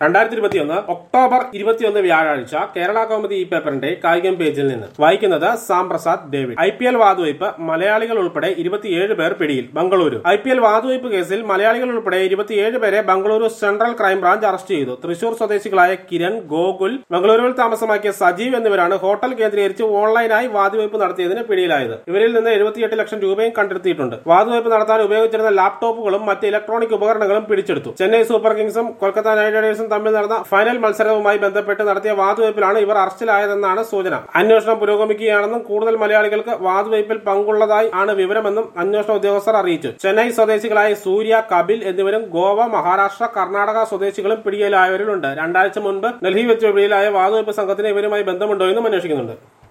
രണ്ടായിരത്തി ഇരുപത്തിയൊന്ന് ഒക്ടോബർ ഇരുപത്തിയൊന്ന് വ്യാഴാഴ്ച കേരള കൗമുദി ഈ പേപ്പറിന്റെ കായികം പേജിൽ നിന്ന് വായിക്കുന്നത് Sam Prasad David I P L വാതുവയ്പ് മലയാളികൾ ഉൾപ്പെടെ ഇരുപത്തിയേഴ് പേർ പിടിയിൽ ബംഗളൂരു ഐ പി എൽ വാതുവയ്പ് കേസിൽ മലയാളികൾ ഉൾപ്പെടെ ഇരുപത്തിയേഴ് പേരെ ബംഗളൂരു സെൻട്രൽ ക്രൈംബ്രാഞ്ച് അറസ്റ്റ് ചെയ്തു തൃശൂർ സ്വദേശികളായ കിരൺ ഗോകുൽ ബംഗളൂരുവിൽ താമസമാക്കിയ സജീവ് എന്നിവരാണ് ഹോട്ടൽ കേന്ദ്രീകരിച്ച് ഓൺലൈനായി വാതുവയ്പ് നടത്തിയതിന് പിടിയിലായത് ഇവരിൽ നിന്ന് എഴുപത്തിയെട്ട് ലക്ഷം രൂപയും കണ്ടെത്തിയിട്ടുണ്ട് വാതുവയ്പ് നടത്താൻ ഉപയോഗിച്ചിരുന്ന ലാപ്ടോപ്പുകളും മറ്റ് ഇലക്ട്രോണിക് ഉപകരണങ്ങളും പിടിച്ചെടുത്തു ചെന്നൈ സൂപ്പർ കിങ്സും കൊൽക്കത്ത നൈറ്റ് റൈഡേഴ്സും തമ്മിൽ നടന്ന ഫൈനൽ മത്സരവുമായി ബന്ധപ്പെട്ട് നടത്തിയ വാതുവയ്പിലാണ് ഇവർ അറസ്റ്റിലായതെന്നാണ് സൂചന അന്വേഷണം പുരോഗമിക്കുകയാണെന്നും കൂടുതൽ മലയാളികൾക്ക് വാതുവയ്പിൽ പങ്കുള്ളതായി ആണ് വിവരമെന്നും അന്വേഷണ ഉദ്യോഗസ്ഥർ അറിയിച്ചു ചെന്നൈ സ്വദേശികളായ സൂര്യ കപിൽ എന്നിവരും ഗോവ മഹാരാഷ്ട്ര കർണാടക സ്വദേശികളും പിടിയിലായവരിലുണ്ട് രണ്ടാഴ്ച മുൻപ് ഡൽഹി വെച്ച് പിടിയിലായ വാതുവയ്പ് സംഘത്തിന് ഇവരുമായി ബന്ധമുണ്ടോ എന്നും അന്വേഷിക്കുന്നുണ്ട്